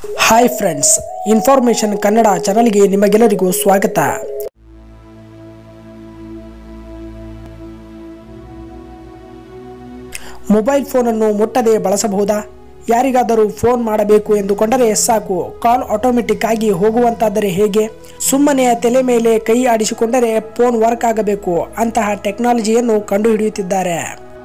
hi friends information Kannada ಚಾನಲ್ಗೆ ನಿಮಗೆಲ್ಲರಿಗೂ ಸ್ವಾಗತ ಮೊಬೈಲ್ ಫೋನನ್ನು ಮುಟ್ಟದೆ ಬಳಸಬಹುದಾ ಯಾರಿಗಾದರೂ ಫೋನ್ ಮಾಡಬೇಕು ಎಂದುಕೊಂಡರೆ ಸಾಕು ಕಾಲ್ ಆಟೋಮೆಟಿಕ್ ಆಗಿ ಹೋಗುವಂತಾದರೆ ಹೇಗೆ ಸುಮ್ಮನೆ ತಲೆ ಮೇಲೆ ಕೈ ಆಡಿಸಿಕೊಂಡರೆ ಫೋನ್ ವರ್ಕ್ ಆಗಬೇಕು ಅಂತಹ ಟೆಕ್ನಾಲಜಿಯನ್ನು ಕಂಡುಹಿಡಿಯುತ್ತಿದ್ದಾರೆ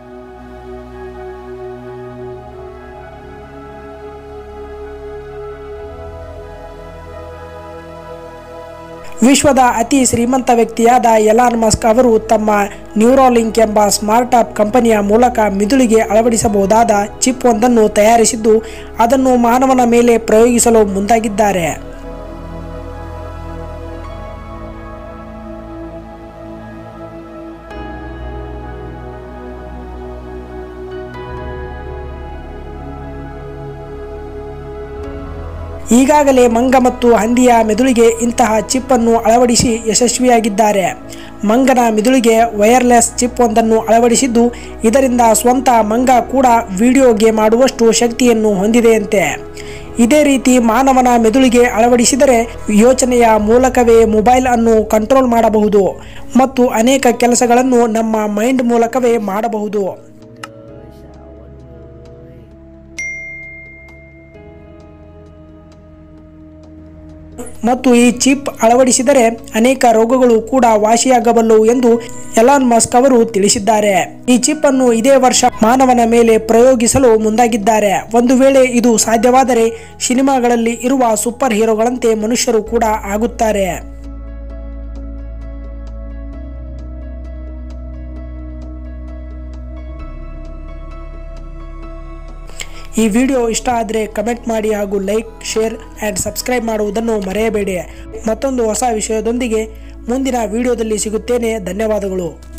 ವಿಶ್ವದ ಅತಿ ಶ್ರೀಮಂತ ವ್ಯಕ್ತಿಯಾದ ಎಲಾನ್ ಮಸ್ಕ್ ಅವರು ತಮ್ಮ ನ್ಯೂರೋಲಿಂಕ್ ಎಂಬ ಸ್ಮಾರ್ಟ್ ಆಪ್ ಕಂಪನಿಯ ಮೂಲಕ ಮಿದುಳಿಗೆ ಅಳವಡಿಸಬಹುದಾದ ಚಿಪ್ ಒಂದನ್ನು ತಯಾರಿಸಿದ್ದು ಅದನ್ನು ಮಾನವನ ಮೇಲೆ ಪ್ರಯೋಗಿಸಲು ಮುಂದಾಗಿದ್ದಾರೆ ಈಗಾಗಲೇ ಮಂಗ ಮತ್ತು ಹಂದಿಯ ಮೆದುಳಿಗೆ ಇಂತಹ ಚಿಪ್ ಅನ್ನು ಅಳವಡಿಸಿ ಯಶಸ್ವಿಯಾಗಿದ್ದಾರೆ ಮಂಗನ ಮಿದುಳಿಗೆ ವೈರ್ಲೆಸ್ ಚಿಪ್ ಒಂದನ್ನು ಅಳವಡಿಸಿದ್ದು ಇದರಿಂದ ಸ್ವಂತ ಮಂಗ ಕೂಡ ವಿಡಿಯೋ ಗೇಮ್ ಆಡುವಷ್ಟು ಶಕ್ತಿಯನ್ನು ಹೊಂದಿದೆಯಂತೆ ಇದೇ ರೀತಿ ಮಾನವನ ಮೆದುಳಿಗೆ ಅಳವಡಿಸಿದರೆ ಯೋಚನೆಯ ಮೂಲಕವೇ ಮೊಬೈಲ್ ಅನ್ನು ಕಂಟ್ರೋಲ್ ಮಾಡಬಹುದು ಮತ್ತು ಅನೇಕ ಕೆಲಸಗಳನ್ನು ನಮ್ಮ ಮೈಂಡ್ ಮೂಲಕವೇ ಮಾಡಬಹುದು ಮತ್ತು ಈ ಚಿಪ್ ಅಳವಡಿಸಿದರೆ ಅನೇಕ ರೋಗಗಳು ಕೂಡ ವಾಸಿಯಾಗಬಲ್ಲವು ಎಂದು ಎಲಾನ್ ಮಸ್ಕ್ ಅವರು ತಿಳಿಸಿದ್ದಾರೆ ಈ ಚಿಪ್ ಅನ್ನು ಇದೇ ವರ್ಷ ಮಾನವನ ಮೇಲೆ ಪ್ರಯೋಗಿಸಲು ಮುಂದಾಗಿದ್ದಾರೆ ಒಂದು ವೇಳೆ ಇದು ಸಾಧ್ಯವಾದರೆ ಸಿನಿಮಾಗಳಲ್ಲಿ ಇರುವ ಸೂಪರ್ ಹೀರೋಗಳಂತೆ ಮನುಷ್ಯರು ಕೂಡ ಆಗುತ್ತಾರೆ ಈ ವಿಡಿಯೋ ಇಷ್ಟ ಆದರೆ ಕಮೆಂಟ್ ಮಾಡಿ ಹಾಗೂ ಲೈಕ್ ಶೇರ್ ಆ್ಯಂಡ್ ಸಬ್ಸ್ಕ್ರೈಬ್ ಮಾಡುವುದನ್ನು ಮರೆಯಬೇಡಿ ಮತ್ತೊಂದು ಹೊಸ ವಿಷಯದೊಂದಿಗೆ ಮುಂದಿನ ವಿಡಿಯೋದಲ್ಲಿ ಸಿಗುತ್ತೇನೆ ಧನ್ಯವಾದಗಳು